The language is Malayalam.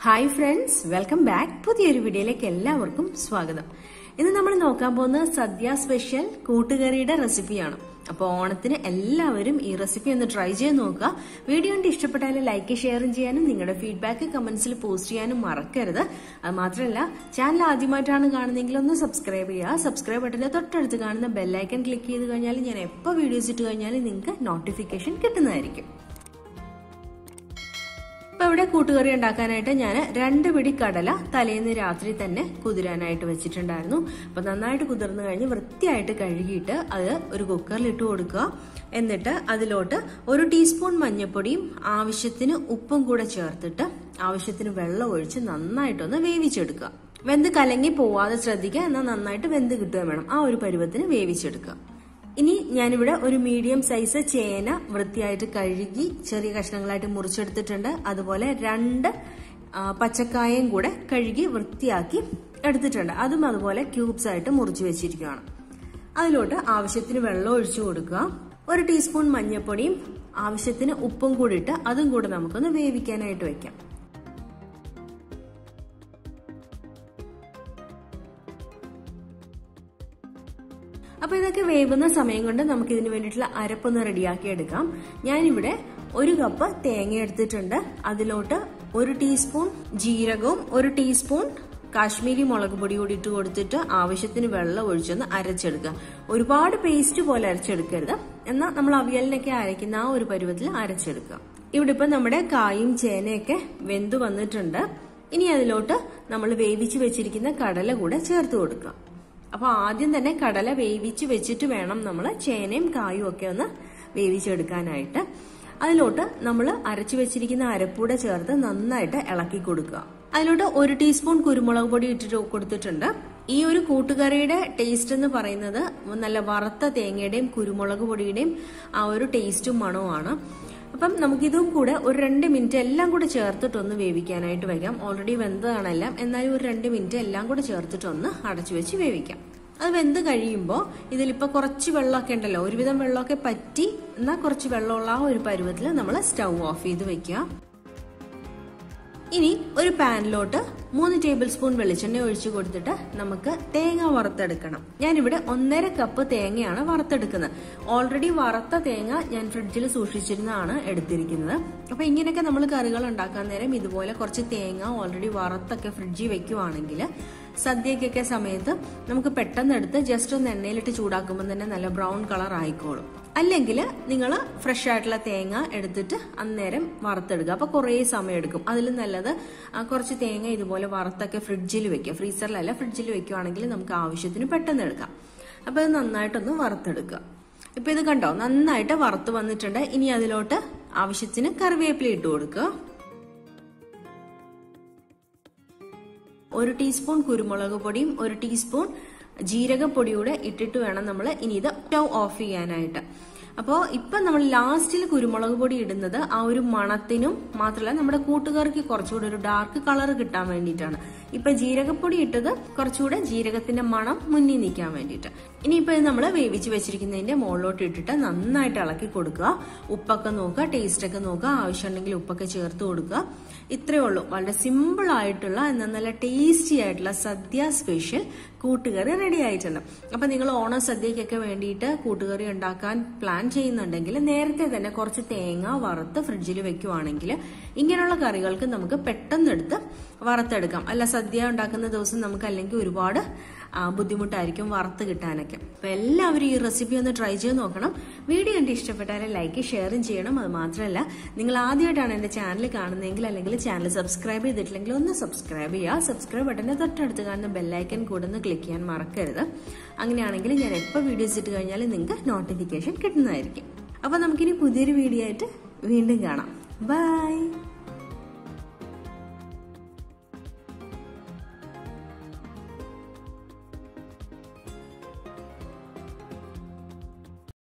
ഹായ് ഫ്രണ്ട്സ് വെൽക്കം ബാക്ക് പുതിയൊരു വീഡിയോയിലേക്ക് എല്ലാവർക്കും സ്വാഗതം ഇന്ന് നമ്മൾ നോക്കാൻ പോകുന്നത് സദ്യ സ്പെഷ്യൽ കൂട്ടുകറിയുടെ റെസിപ്പിയാണ് അപ്പോൾ ഓണത്തിന് എല്ലാവരും ഈ റെസിപ്പി ഒന്ന് ട്രൈ ചെയ്ത് നോക്കുക വീഡിയോ കണ്ട് ഇഷ്ടപ്പെട്ടാൽ ലൈക്ക് ഷെയറും ചെയ്യാനും നിങ്ങളുടെ ഫീഡ്ബാക്ക് കമന്റ്സിൽ പോസ്റ്റ് ചെയ്യാനും മറക്കരുത് അത് മാത്രമല്ല ചാനൽ ആദ്യമായിട്ടാണ് കാണുന്നതെങ്കിൽ ഒന്ന് സബ്സ്ക്രൈബ് ചെയ്യുക സബ്സ്ക്രൈബ് ബട്ടന്റെ തൊട്ടടുത്ത് കാണുന്ന ബെല്ലൈക്കൺ ക്ലിക്ക് ചെയ്ത് കഴിഞ്ഞാൽ ഞാൻ എപ്പോൾ വീഡിയോസ് ഇട്ട് കഴിഞ്ഞാൽ നിങ്ങൾക്ക് നോട്ടിഫിക്കേഷൻ കിട്ടുന്നതായിരിക്കും ഇപ്പൊ ഇവിടെ കൂട്ടുകറി ഉണ്ടാക്കാനായിട്ട് ഞാൻ രണ്ട് പിടി കടല തലേന്ന് രാത്രി തന്നെ കുതിരാനായിട്ട് വെച്ചിട്ടുണ്ടായിരുന്നു അപ്പൊ നന്നായിട്ട് കുതിർന്നു കഴിഞ്ഞ് വൃത്തിയായിട്ട് കഴുകിയിട്ട് അത് ഒരു കുക്കറിൽ ഇട്ട് കൊടുക്കുക എന്നിട്ട് അതിലോട്ട് ഒരു ടീസ്പൂൺ മഞ്ഞൾപ്പൊടിയും ആവശ്യത്തിന് ഉപ്പും കൂടെ ചേർത്തിട്ട് ആവശ്യത്തിന് വെള്ളം ഒഴിച്ച് നന്നായിട്ടൊന്ന് വേവിച്ചെടുക്കുക വെന്ത് കലങ്ങി പോവാതെ ശ്രദ്ധിക്കുക എന്നാൽ നന്നായിട്ട് വെന്ത് കിട്ടുകയും വേണം ആ ഒരു പരുവത്തിന് വേവിച്ചെടുക്കുക ഇനി ഞാനിവിടെ ഒരു മീഡിയം സൈസ് ചേന വൃത്തിയായിട്ട് കഴുകി ചെറിയ കഷ്ണങ്ങളായിട്ട് മുറിച്ചെടുത്തിട്ടുണ്ട് അതുപോലെ രണ്ട് പച്ചക്കായയും കൂടെ കഴുകി വൃത്തിയാക്കി എടുത്തിട്ടുണ്ട് അതും അതുപോലെ ക്യൂബ്സ് ആയിട്ട് മുറിച്ച് വെച്ചിരിക്കുകയാണ് അതിലോട്ട് ആവശ്യത്തിന് വെള്ളം ഒഴിച്ചു കൊടുക്കുക ഒരു ടീസ്പൂൺ മഞ്ഞൾപ്പൊടിയും ആവശ്യത്തിന് ഉപ്പും കൂടി ഇട്ട് അതും കൂടെ നമുക്കൊന്ന് വേവിക്കാനായിട്ട് വെക്കാം അപ്പൊ ഇതൊക്കെ വേവുന്ന സമയം കൊണ്ട് നമുക്ക് ഇതിന് വേണ്ടിയിട്ടുള്ള അരപ്പൊന്ന് റെഡിയാക്കി എടുക്കാം ഞാനിവിടെ ഒരു കപ്പ് തേങ്ങ എടുത്തിട്ടുണ്ട് അതിലോട്ട് ഒരു ടീസ്പൂൺ ജീരകവും ഒരു ടീസ്പൂൺ കാശ്മീരി മുളക് പൊടി കൂടി ഇട്ട് കൊടുത്തിട്ട് ആവശ്യത്തിന് വെള്ളം ഒഴിച്ചൊന്ന് അരച്ചെടുക്കുക ഒരുപാട് പേസ്റ്റ് പോലെ അരച്ചെടുക്കരുത് എന്നാൽ നമ്മൾ അവിയലിനൊക്കെ അരയ്ക്കുന്ന ആ ഒരു പരുവത്തിൽ അരച്ചെടുക്കുക ഇവിടെ ഇപ്പൊ നമ്മുടെ കായും ചേനയൊക്കെ വെന്തു വന്നിട്ടുണ്ട് ഇനി അതിലോട്ട് നമ്മൾ വേവിച്ച് വെച്ചിരിക്കുന്ന കടല കൂടെ ചേർത്ത് കൊടുക്കുക അപ്പൊ ആദ്യം തന്നെ കടല വേവിച്ച് വെച്ചിട്ട് വേണം നമ്മൾ ചേനയും കായും ഒക്കെ ഒന്ന് വേവിച്ചെടുക്കാനായിട്ട് അതിലോട്ട് നമ്മൾ അരച്ചു വെച്ചിരിക്കുന്ന അരപ്പൂടെ ചേർത്ത് നന്നായിട്ട് ഇളക്കി കൊടുക്കുക അതിലോട്ട് ഒരു ടീസ്പൂൺ കുരുമുളക് പൊടി ഇട്ടിട്ട് കൊടുത്തിട്ടുണ്ട് ഈ ഒരു കൂട്ടുകറിയുടെ ടേസ്റ്റ് എന്ന് പറയുന്നത് നല്ല വറുത്ത തേങ്ങയുടെയും കുരുമുളക് പൊടിയുടെയും ആ ഒരു ടേസ്റ്റും മണവുമാണ് അപ്പം നമുക്കിതും കൂടെ ഒരു രണ്ട് മിനിറ്റ് എല്ലാം കൂടെ ചേർത്തിട്ടൊന്ന് വേവിക്കാനായിട്ട് വയ്ക്കാം ഓൾറെഡി വെന്തതാണെല്ലാം എന്നാലും ഒരു രണ്ട് മിനിറ്റ് എല്ലാം കൂടെ ചേർത്തിട്ടൊന്ന് അടച്ചു വെച്ച് വേവിക്കാം അത് വെന്ത് കഴിയുമ്പോൾ ഇതിലിപ്പോൾ കുറച്ച് വെള്ളമൊക്കെ ഉണ്ടല്ലോ ഒരുവിധം വെള്ളമൊക്കെ പറ്റി എന്നാൽ കുറച്ച് വെള്ളമുള്ള ആ ഒരു പരുവത്തിൽ നമ്മൾ സ്റ്റൗ ഓഫ് ചെയ്ത് വെക്കുക ഇനി ഒരു പാനിലോട്ട് മൂന്ന് ടേബിൾ സ്പൂൺ വെളിച്ചെണ്ണ ഒഴിച്ചു കൊടുത്തിട്ട് നമുക്ക് തേങ്ങ വറുത്തെടുക്കണം ഞാനിവിടെ ഒന്നര കപ്പ് തേങ്ങയാണ് വറുത്തെടുക്കുന്നത് ഓൾറെഡി വറുത്ത തേങ്ങ ഞാൻ ഫ്രിഡ്ജിൽ സൂക്ഷിച്ചിരുന്നതാണ് എടുത്തിരിക്കുന്നത് അപ്പൊ ഇങ്ങനെയൊക്കെ നമ്മൾ കറികൾ ഉണ്ടാക്കാൻ നേരം ഇതുപോലെ കുറച്ച് തേങ്ങ ഓൾറെഡി വറുത്തൊക്കെ ഫ്രിഡ്ജിൽ വെക്കുവാണെങ്കിൽ സദ്യക്കൊക്കെ സമയത്ത് നമുക്ക് പെട്ടെന്ന് എടുത്ത് ജസ്റ്റ് ഒന്ന് എണ്ണയിലിട്ട് ചൂടാക്കുമ്പോൾ തന്നെ നല്ല ബ്രൗൺ കളർ ആയിക്കോളും അല്ലെങ്കിൽ നിങ്ങൾ ഫ്രഷ് ആയിട്ടുള്ള തേങ്ങ എടുത്തിട്ട് അന്നേരം വറുത്തെടുക്കുക അപ്പൊ കുറേ സമയം എടുക്കും അതിൽ നല്ലത് കുറച്ച് തേങ്ങ ഇതുപോലെ വറുത്തൊക്കെ ഫ്രിഡ്ജിൽ വെക്കുക ഫ്രീസറിലല്ല ഫ്രിഡ്ജിൽ വെക്കുവാണെങ്കിൽ നമുക്ക് ആവശ്യത്തിന് പെട്ടെന്ന് എടുക്കാം അപ്പൊ ഇത് നന്നായിട്ടൊന്ന് വറുത്തെടുക്കുക ഇപ്പൊ ഇത് കണ്ടോ നന്നായിട്ട് വറുത്ത് വന്നിട്ടുണ്ട് ഇനി അതിലോട്ട് ആവശ്യത്തിന് കറിവേപ്പില ഇട്ട് കൊടുക്കുക ഒരു ടീസ്പൂൺ കുരുമുളക് പൊടിയും ഒരു ടീസ്പൂൺ ജീരകപ്പൊടിയൂടെ ഇട്ടിട്ട് വേണം നമ്മൾ ഇനി ഇത് സ്റ്റൗ ഓഫ് ചെയ്യാനായിട്ട് അപ്പോൾ ഇപ്പം നമ്മൾ ലാസ്റ്റിൽ കുരുമുളക് പൊടി ഇടുന്നത് ആ ഒരു മണത്തിനും മാത്രമല്ല നമ്മുടെ കൂട്ടുകാർക്ക് കുറച്ചുകൂടെ ഒരു ഡാർക്ക് കളർ കിട്ടാൻ വേണ്ടിയിട്ടാണ് ഇപ്പൊ ജീരകപ്പൊടി ഇട്ടത് കുറച്ചുകൂടെ ജീരകത്തിന്റെ മണം മുന്നിൽ നിൽക്കാൻ വേണ്ടിയിട്ട് ഇനിയിപ്പോ ഇത് നമ്മൾ വേവിച്ച് വെച്ചിരിക്കുന്നതിന്റെ മുകളിലോട്ട് ഇട്ടിട്ട് നന്നായിട്ട് ഇളക്കി കൊടുക്കുക ഉപ്പൊക്കെ നോക്കുക ടേസ്റ്റ് ഒക്കെ നോക്കുക ആവശ്യമുണ്ടെങ്കിൽ ഉപ്പൊക്കെ ചേർത്ത് കൊടുക്കുക ഇത്രയേ ഉള്ളൂ വളരെ സിമ്പിൾ ആയിട്ടുള്ള എന്നാൽ നല്ല ടേസ്റ്റി ആയിട്ടുള്ള സദ്യ സ്പെഷ്യൽ കൂട്ടുകറി റെഡി ആയിട്ടുണ്ട് അപ്പൊ നിങ്ങൾ ഓണ സദ്യക്കൊക്കെ വേണ്ടിയിട്ട് കൂട്ടുകറി ഉണ്ടാക്കാൻ പ്ലാൻ ചെയ്യുന്നുണ്ടെങ്കിൽ നേരത്തെ തന്നെ കുറച്ച് തേങ്ങ വറുത്ത് ഫ്രിഡ്ജിൽ വെക്കുവാണെങ്കിൽ ഇങ്ങനെയുള്ള കറികൾക്ക് നമുക്ക് പെട്ടെന്ന് എടുത്ത് വറുത്തെടുക്കാം അല്ല സദ്യ ഉണ്ടാക്കുന്ന ദിവസം നമുക്ക് അല്ലെങ്കിൽ ഒരുപാട് ബുദ്ധിമുട്ടായിരിക്കും വറുത്ത് കിട്ടാനൊക്കെ അപ്പൊ എല്ലാവരും ഈ റെസിപ്പി ഒന്ന് ട്രൈ ചെയ്ത് നോക്കണം വീഡിയോ കണ്ട് ഇഷ്ടപ്പെട്ടാൽ ലൈക്ക് ഷെയറും ചെയ്യണം അത് മാത്രമല്ല നിങ്ങൾ ആദ്യമായിട്ടാണ് എന്റെ ചാനൽ കാണുന്നതെങ്കിൽ അല്ലെങ്കിൽ ചാനൽ സബ്സ്ക്രൈബ് ചെയ്തിട്ടില്ലെങ്കിൽ ഒന്ന് സബ്സ്ക്രൈബ് ചെയ്യുക സബ്സ്ക്രൈബ് ബട്ടന്റെ തൊട്ടടുത്ത് കാണുന്ന ബെല്ലൈക്കൻ കൂടെ ഒന്ന് ക്ലിക്ക് ചെയ്യാൻ മറക്കരുത് അങ്ങനെയാണെങ്കിൽ ഞാൻ എപ്പോൾ വീഡിയോസ് ഇട്ട് കഴിഞ്ഞാൽ നിങ്ങൾക്ക് നോട്ടിഫിക്കേഷൻ കിട്ടുന്നതായിരിക്കും അപ്പൊ നമുക്കിനി പുതിയൊരു വീഡിയോ ആയിട്ട് വീണ്ടും കാണാം ബൈ